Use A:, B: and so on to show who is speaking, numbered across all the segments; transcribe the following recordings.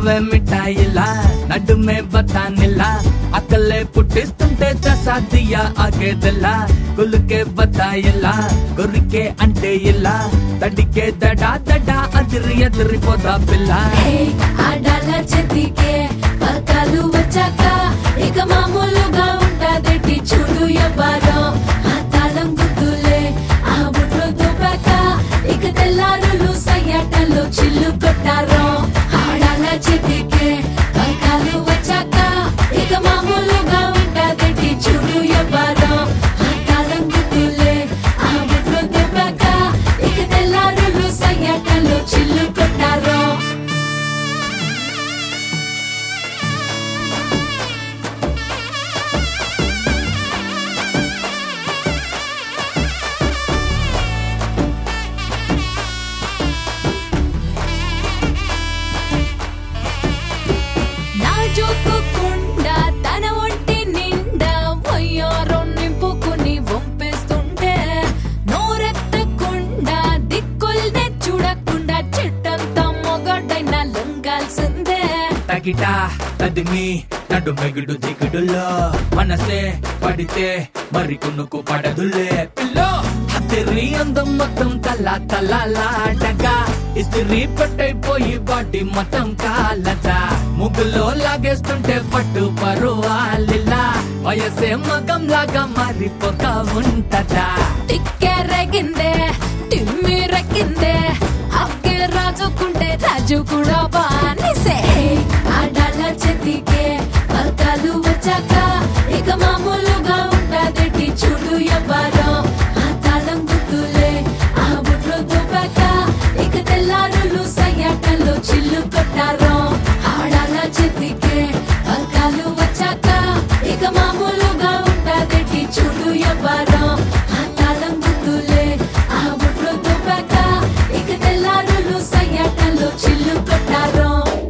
A: నవ్వే మిఠాయిలా నడుమే బతానిలా అక్కలే పుట్టిస్తుంటే దసాదియా ఆగేదిలా గులుకే బతాయిలా గురికే అంటే ఇలా తడికే దడా దడా అదిరి ఎదిరిపోదా పిల్ల
B: హే, ఆడాల చేతికే పలకాలు వచ్చాక ఇక మామూలుగా ఉంటాదేటి చూడు ఎవ్వరో ఆ తాళం గుర్తులే ఆ బుట్లో దుబ్బాక ఇక తెల్లారులు సయ్యాటలో చిల్లు కొట్టారో ఆడాల చేతికే పలకాలు వచ్చాక ఇక మామూలుగా ఉంటాదేటి చూడు ఎవ్వరో ఆ తాళం గుర్తులే ఆ బుట్లో దుబ్బాక ఇక తెల్లారులు సయ్యాటలో చిల్లు కొట్టారో నాజూకుకుండా తన ఒంటి నిండా వయ్యారో నింపుకుని వంపేస్తుంటే నోరెత్తకుండా దిక్కుల్నే చూడకుండా చెట్టంతా మొగడైనా లొంగాల్సిందే
A: తగిట తదిమి నడు మెగుడు దిగుడులో మనసే పడితే మరి కొనుక్కు పడదులే పిల్లో హతిరి అందం మొత్తం తల తలలాడగా ఇస్తిరి పట్టైపోయి బాటి మొత్తం కాలట ముగ్గులో లాగేస్తుంటే పట్టు పరువాలిలా వయసే మగం లాగా మారిపోక ఉంటదా
B: తిక్కెరగిందే తిమ్మి రక్కిందే అక్కే రాజుకుంటే రాజు కూడా బానిసే ఆడాల చేతికే పలకాలు వచ్చాక ఇక మామూలుగా ఉంటాదేటి చూడు ఎవ్వరో ఆ తాళం గుర్తులే ఆ బుట్లో దుబ్బాక ఇక తెల్లారులు సయ్యాటలో చిల్లు కొట్టారో ఆడాల చేతికే పలకాలు వచ్చాక ఇక మామూలుగా ఉంటాదేటి చూడు ఎవ్వరో ఆ తాళం గుర్తులే ఆ బుట్లో దుబ్బాక ఇక తెల్లారులు సయ్యాటలో చిల్లు కొట్టారో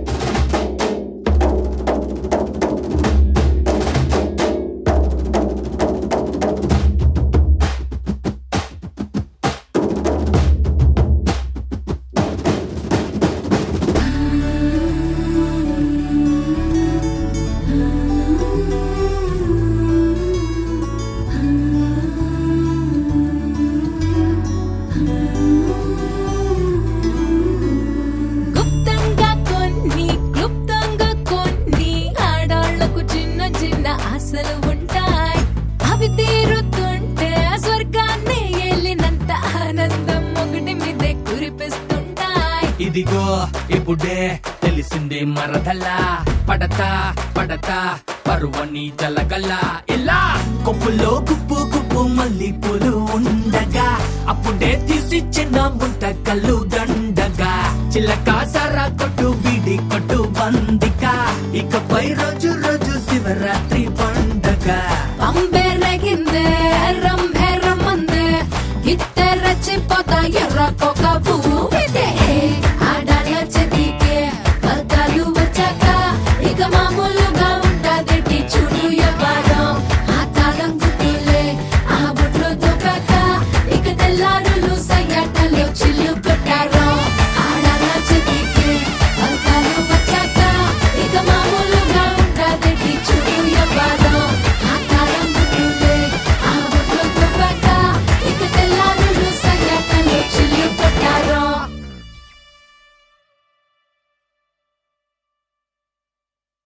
B: గుప్తంగా కొన్ని క్లుప్తంగా కొన్ని ఆడాళ్లకు చిన్న చిన్న ఆశలు ఉంటాయి అవి తీరుతుంటే స్వర్గాన్ని వెళ్ళినంత ఆనందం ఒకటి మీదే కురిపిస్తుంటాయి
A: ఇదిగో ఇప్పుడే తెలిసింది మరదలా పడతా పడతా పరువని జలగల ఇలా కొప్పులో గుప్పు గుప్పు మల్లి పూలు ఉండగా అప్పుడే తీసి చిన్న ముంట కళ్ళు దండగా చిలక సరా కొట్టు బిడి కొట్టు బందిక ఇకపై రోజు రోజు శివరాత్రి పండగ
B: పంబెరగిందే రంభే రమ్మందే గిట్టె రచ్చిపోతా ఎర్ర కొక